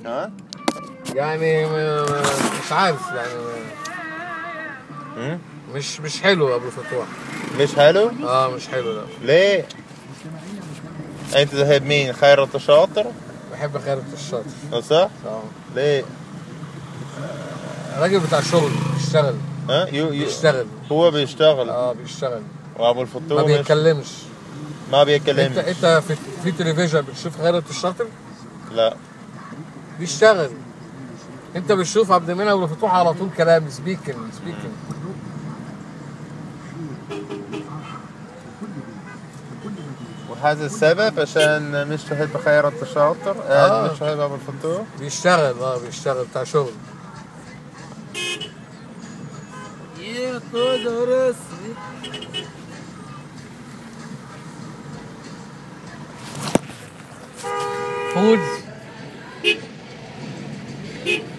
ها يعني م- م- مش عارف يعني مم؟ مش مش حلو ابو فتوح مش حلو اه مش حلو ده ليه انت تحب مين خيرت الشاطر بحب خيرت الشاطر صح اه ليه راجل بتاع شغل بيشتغل ها يو يو بيشتغل هو بيشتغل اه بيشتغل وابو ما الفطور مش بيتكلمش ما انت بيتكلمش انت في, في تلفزيون بتشوف خيرت الشاطر لا بيشتغل انت بتشوف عبد المنعم ابو فتوح على طول كلام سبيكن سبيكن وهذا السبب عشان مش تحب خيرت الشاطر آه. آه. مش تحب ابو الفطور بيشتغل اه بيشتغل بتاع شغل فودز